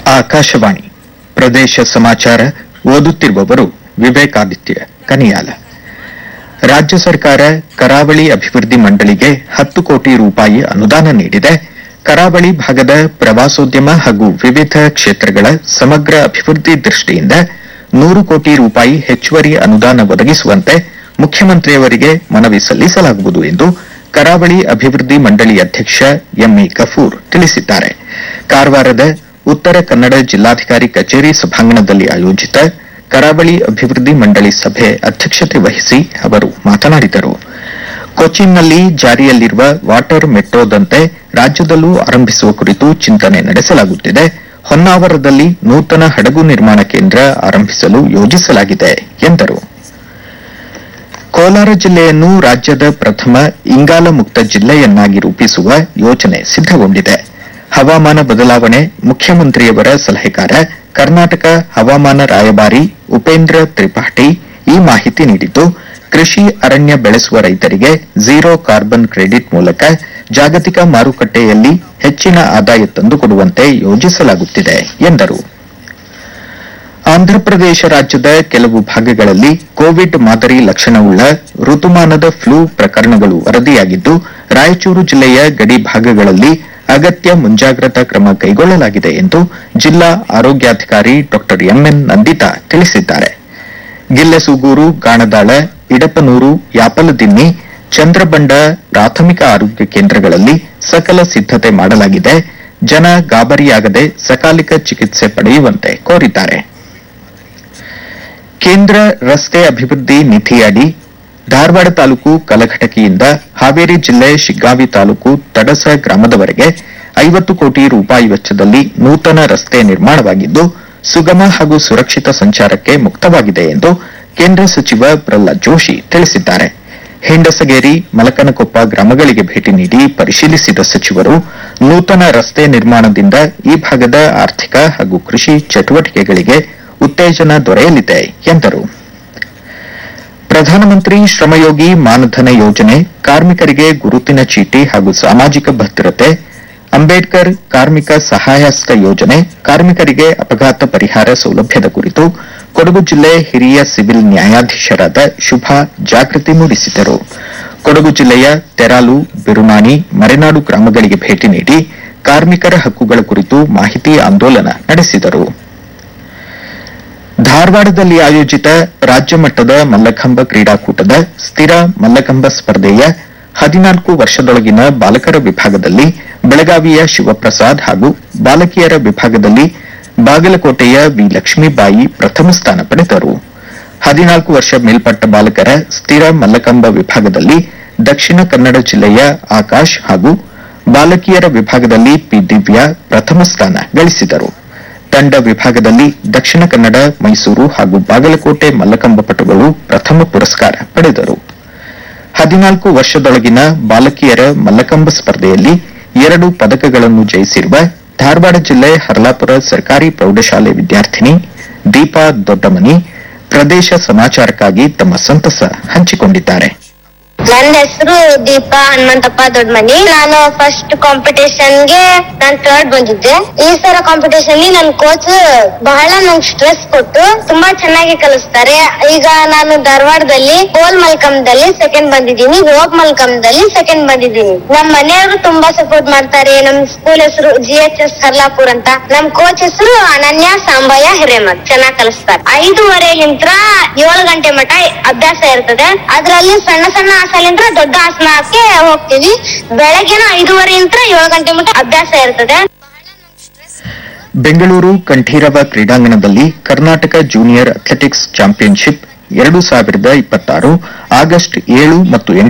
ಆಕಾಶವಾಣಿ ಪ್ರದೇಶ ಸಮಾಚಾರ ಓದುತ್ತಿರುವವರು ವಿವೇಕಾದಿತ್ಯ ಕನಿಯಾಲ ರಾಜ್ಯ ಸರ್ಕಾರ ಕರಾವಳಿ ಅಭಿವೃದ್ಧಿ ಮಂಡಳಿಗೆ ಹತ್ತು ಕೋಟಿ ರೂಪಾಯಿ ಅನುದಾನ ನೀಡಿದೆ ಕರಾವಳಿ ಭಾಗದ ಪ್ರವಾಸೋದ್ಯಮ ಹಾಗೂ ವಿವಿಧ ಕ್ಷೇತ್ರಗಳ ಸಮಗ್ರ ಅಭಿವೃದ್ಧಿ ದೃಷ್ಟಿಯಿಂದ ನೂರು ಕೋಟಿ ರೂಪಾಯಿ ಹೆಚ್ಚುವರಿ ಅನುದಾನ ಒದಗಿಸುವಂತೆ ಮುಖ್ಯಮಂತ್ರಿಯವರಿಗೆ ಮನವಿ ಸಲ್ಲಿಸಲಾಗುವುದು ಎಂದು ಕರಾವಳಿ ಅಭಿವೃದ್ಧಿ ಮಂಡಳಿ ಅಧ್ಯಕ್ಷ ಎಂಇ ಗಫೂರ್ ತಿಳಿಸಿದ್ದಾರೆ ಕಾರವಾರದ ಉತ್ತರ ಕನ್ನಡ ಜಿಲ್ಲಾಧಿಕಾರಿ ಕಚೇರಿ ಸಭಾಂಗಣದಲ್ಲಿ ಆಯೋಜಿತ ಕರಾವಳಿ ಅಭಿವೃದ್ಧಿ ಮಂಡಳಿ ಸಭೆ ಅಧ್ಯಕ್ಷತೆ ವಹಿಸಿ ಅವರು ಮಾತನಾಡಿದರು ಕೊಚ್ಚಿನ್ನಲ್ಲಿ ಜಾರಿಯಲ್ಲಿರುವ ವಾಟರ್ ಮೆಟ್ರೋದಂತೆ ರಾಜ್ಯದಲ್ಲೂ ಆರಂಭಿಸುವ ಕುರಿತು ಚಿಂತನೆ ನಡೆಸಲಾಗುತ್ತಿದೆ ಹೊನ್ನಾವರದಲ್ಲಿ ನೂತನ ಹಡಗು ನಿರ್ಮಾಣ ಕೇಂದ್ರ ಆರಂಭಿಸಲು ಯೋಜಿಸಲಾಗಿದೆ ಎಂದರು ಕೋಲಾರ ಜಿಲ್ಲೆಯನ್ನು ರಾಜ್ಯದ ಪ್ರಥಮ ಇಂಗಾಲ ಮುಕ್ತ ಜಿಲ್ಲೆಯನ್ನಾಗಿ ರೂಪಿಸುವ ಯೋಜನೆ ಸಿದ್ದಗೊಂಡಿದೆ ಹವಾಮಾನ ಬದಲಾವಣೆ ಮುಖ್ಯಮಂತ್ರಿಯವರ ಸಲಹೆಗಾರ ಕರ್ನಾಟಕ ಹವಾಮಾನ ರಾಯಭಾರಿ ಉಪೇಂದ್ರ ತ್ರಿಪಾಠಿ ಈ ಮಾಹಿತಿ ನೀಡಿದ್ದು ಕೃಷಿ ಅರಣ್ಯ ಬೆಳೆಸುವ ರೈತರಿಗೆ ಝೀರೋ ಕಾರ್ಬನ್ ಕ್ರೆಡಿಟ್ ಮೂಲಕ ಜಾಗತಿಕ ಮಾರುಕಟ್ಟೆಯಲ್ಲಿ ಹೆಚ್ಚಿನ ಆದಾಯ ತಂದುಕೊಡುವಂತೆ ಯೋಜಿಸಲಾಗುತ್ತಿದೆ ಎಂದರು ಆಂಧ್ರಪ್ರದೇಶ ರಾಜ್ಯದ ಕೆಲವು ಭಾಗಗಳಲ್ಲಿ ಕೋವಿಡ್ ಮಾದರಿ ಲಕ್ಷಣವುಳ್ಳ ಋತುಮಾನದ ಫ್ಲೂ ಪ್ರಕರಣಗಳು ವರದಿಯಾಗಿದ್ದು ರಾಯಚೂರು ಜಿಲ್ಲೆಯ ಗಡಿ ಭಾಗಗಳಲ್ಲಿ ಅಗತ್ಯ ಮುಂಜಾಗ್ರತಾ ಕ್ರಮ ಕೈಗೊಳ್ಳಲಾಗಿದೆ ಎಂದು ಜಿಲ್ಲಾ ಆರೋಗ್ಯಾಧಿಕಾರಿ ಡಾ ಎಂಎನ್ ನಂದಿತಾ ತಿಳಿಸಿದ್ದಾರೆ ಗಿಲ್ಲೆಸೂಗೂರು ಗಾಣದಾಳ ಇಡಪನೂರು ಯಾಪಲದಿನ್ನಿ ಚಂದ್ರಬಂಡ ಪ್ರಾಥಮಿಕ ಆರೋಗ್ಯ ಕೇಂದ್ರಗಳಲ್ಲಿ ಸಕಲ ಸಿದ್ದತೆ ಮಾಡಲಾಗಿದೆ ಜನ ಗಾಬರಿಯಾಗದೆ ಸಕಾಲಿಕ ಚಿಕಿತ್ಸೆ ಪಡೆಯುವಂತೆ ಕೋರಿದ್ದಾರೆ ಕೇಂದ್ರ ರಸ್ತೆ ಅಭಿವೃದ್ಧಿ ನಿಧಿಯಡಿ ಧಾರವಾಡ ತಾಲೂಕು ಕಲಘಟಕಿಯಿಂದ ಹಾವೇರಿ ಜಿಲ್ಲೆ ಶಿಗ್ಗಾವಿ ತಾಲೂಕು ತಡಸ ಗ್ರಾಮದವರೆಗೆ ಐವತ್ತು ಕೋಟಿ ರೂಪಾಯಿ ವೆಚ್ಚದಲ್ಲಿ ನೂತನ ರಸ್ತೆ ನಿರ್ಮಾಣವಾಗಿದ್ದು ಸುಗಮ ಹಾಗೂ ಸುರಕ್ಷಿತ ಸಂಚಾರಕ್ಕೆ ಮುಕ್ತವಾಗಿದೆ ಎಂದು ಕೇಂದ್ರ ಸಚಿವ ಪ್ರಹ್ಲಾದ್ ಜೋಶಿ ತಿಳಿಸಿದ್ದಾರೆ ಹೆಂಡಸಗೇರಿ ಮಲಕನಕೊಪ್ಪ ಗ್ರಾಮಗಳಿಗೆ ಭೇಟಿ ನೀಡಿ ಪರಿಶೀಲಿಸಿದ ಸಚಿವರು ನೂತನ ರಸ್ತೆ ನಿರ್ಮಾಣದಿಂದ ಈ ಭಾಗದ ಆರ್ಥಿಕ ಹಾಗೂ ಕೃಷಿ ಚಟುವಟಿಕೆಗಳಿಗೆ ಉತ್ತೇಜನ ದೊರೆಯಲಿದೆ ಎಂದರು ಪ್ರಧಾನಮಂತ್ರಿ ಶ್ರಮಯೋಗಿ ಮಾನಧನ ಯೋಜನೆ ಕಾರ್ಮಿಕರಿಗೆ ಗುರುತಿನ ಚೀಟಿ ಹಾಗೂ ಸಾಮಾಜಿಕ ಭದ್ರತೆ ಅಂಬೇಡ್ಕರ್ ಕಾರ್ಮಿಕ ಸಹಾಯಹಸ್ತ ಯೋಜನೆ ಕಾರ್ಮಿಕರಿಗೆ ಅಪಘಾತ ಪರಿಹಾರ ಸೌಲಭ್ಯದ ಕುರಿತು ಕೊಡಗು ಜಿಲ್ಲೆ ಹಿರಿಯ ಸಿವಿಲ್ ನ್ಯಾಯಾಧೀಶರಾದ ಶುಭಾ ಜಾಗೃತಿ ಮೂಡಿಸಿದರು ಕೊಡಗು ಜಿಲ್ಲೆಯ ತೆರಾಲು ಬಿರುನಾಣಿ ಮರೆನಾಡು ಗ್ರಾಮಗಳಿಗೆ ಭೇಟಿ ನೀಡಿ ಕಾರ್ಮಿಕರ ಹಕ್ಕುಗಳ ಕುರಿತು ಮಾಹಿತಿ ಆಂದೋಲನ ನಡೆಸಿದರು ಧಾರವಾಡದಲ್ಲಿ ಆಯೋಜಿತ ರಾಜ್ಯ ಮಟ್ಟದ ಮಲ್ಲಖಂಬ ಕ್ರೀಡಾಕೂಟದ ಸ್ಥಿರ ಮಲ್ಲಖಂಬ ಸ್ಪರ್ಧೆಯ ಹದಿನಾಲ್ಕು ವರ್ಷದೊಳಗಿನ ಬಾಲಕರ ವಿಭಾಗದಲ್ಲಿ ಬೆಳಗಾವಿಯ ಶಿವಪ್ರಸಾದ್ ಹಾಗೂ ಬಾಲಕಿಯರ ವಿಭಾಗದಲ್ಲಿ ಬಾಗಲಕೋಟೆಯ ವಿ ಲಕ್ಷ್ಮೀಬಾಯಿ ಪ್ರಥಮ ಸ್ಥಾನ ಪಡೆದರು ಹದಿನಾಲ್ಕು ವರ್ಷ ಮೇಲ್ಪಟ್ಟ ಬಾಲಕರ ಸ್ಥಿರ ಮಲ್ಲಕಂಬ ವಿಭಾಗದಲ್ಲಿ ದಕ್ಷಿಣ ಕನ್ನಡ ಜಿಲ್ಲೆಯ ಆಕಾಶ್ ಹಾಗೂ ಬಾಲಕಿಯರ ವಿಭಾಗದಲ್ಲಿ ಪಿ ದಿವ್ಯಾ ಪ್ರಥಮ ಸ್ಥಾನ ಗಳಿಸಿದರು ತಂಡ ವಿಭಾಗದಲ್ಲಿ ದಕ್ಷಿಣ ಕನ್ನಡ ಮೈಸೂರು ಹಾಗೂ ಬಾಗಲಕೋಟೆ ಮಲ್ಲಕಂಬ ಪಟುಗಳು ಪ್ರಥಮ ಪುರಸ್ಕಾರ ಪಡೆದರು ಹದಿನಾಲ್ಕು ವರ್ಷದೊಳಗಿನ ಬಾಲಕಿಯರ ಮಲ್ಲಕಂಬ ಸ್ಪರ್ಧೆಯಲ್ಲಿ ಎರಡು ಪದಕಗಳನ್ನು ಜಯಿಸಿರುವ ಧಾರವಾಡ ಜಿಲ್ಲೆ ಹರ್ಲಾಪುರ ಸರ್ಕಾರಿ ಪ್ರೌಢಶಾಲೆ ವಿದ್ಯಾರ್ಥಿನಿ ದೀಪಾ ದೊಡ್ಡಮನಿ ಪ್ರದೇಶ ಸಮಾಚಾರಕ್ಕಾಗಿ ತಮ್ಮ ಸಂತಸ ಹಂಚಿಕೊಂಡಿದ್ದಾರೆ ನನ್ನ ಹೆಸರು ದೀಪಾ ಹನುಮಂತಪ್ಪ ದೊಡ್ಡಮನಿ ನಾನು ಫಸ್ಟ್ ಕಾಂಪಿಟೇಷನ್ ಗೆ ನಾನ್ ಥರ್ಡ್ ಬಂದಿದ್ದೆ ಈ ಸಲ ಕಾಂಪಿಟೇಷನ್ ಅಲ್ಲಿ ನನ್ ಕೋಚ್ ಬಹಳ ನಂಗೆ ಸ್ಟ್ರೆಸ್ ಕೊಟ್ಟು ತುಂಬಾ ಚೆನ್ನಾಗಿ ಕಲಿಸ್ತಾರೆ ಈಗ ನಾನು ಧಾರವಾಡದಲ್ಲಿ ಗೋಲ್ ಮಲ್ಕಂದಲ್ಲಿ ಸೆಕೆಂಡ್ ಬಂದಿದ್ದೀನಿ ಹೋಪ್ ಮಲ್ಕಂದಲ್ಲಿ ಸೆಕೆಂಡ್ ಬಂದಿದ್ದೀನಿ ನಮ್ ಮನೆಯವರು ತುಂಬಾ ಸಪೋರ್ಟ್ ಮಾಡ್ತಾರೆ ನಮ್ ಸ್ಕೂಲ್ ಹೆಸರು ಜಿ ಎಚ್ ಎಸ್ ಹರ್ಲಾಪುರ್ ಅಂತ ನಮ್ ಕೋಚ್ ಹೆಸರು ಅನನ್ಯ ಸಾಂಬಯ್ಯ ಹಿರೇಮಠ್ ಚೆನ್ನಾಗಿ ಕಲಿಸ್ತಾರೆ ಐದೂವರೆಲಿಂತ್ರ ಏಳು ಗಂಟೆ ಮಟ ಅಭ್ಯಾಸ ಇರ್ತದೆ ಅದ್ರಲ್ಲಿ ಸಣ್ಣ ಸಣ್ಣ ಆಸಲಿಂತ್ರ ದೊಡ್ಡ ಆಸನಕ್ಕೆ ಹೋಗ್ತೀವಿ ಬೆಳಗ್ಗೆನ ಐದೂವರೆಯಿಂದ ಏಳು ಗಂಟೆ ಮಟ ಅಭ್ಯಾಸ ಇರ್ತದೆ ಬೆಂಗಳೂರು ಕಂಠೀರವ ಕ್ರೀಡಾಂಗಣದಲ್ಲಿ ಕರ್ನಾಟಕ ಜೂನಿಯರ್ ಅಥ್ಲೆಟಿಕ್ಸ್ ಚಾಂಪಿಯನ್ಶಿಪ್ ಎರಡು ಸಾವಿರದ ಇಪ್ಪತ್ತಾರು ಆಗಸ್ಟ್ ಏಳು ಮತ್ತು ಎಂಟು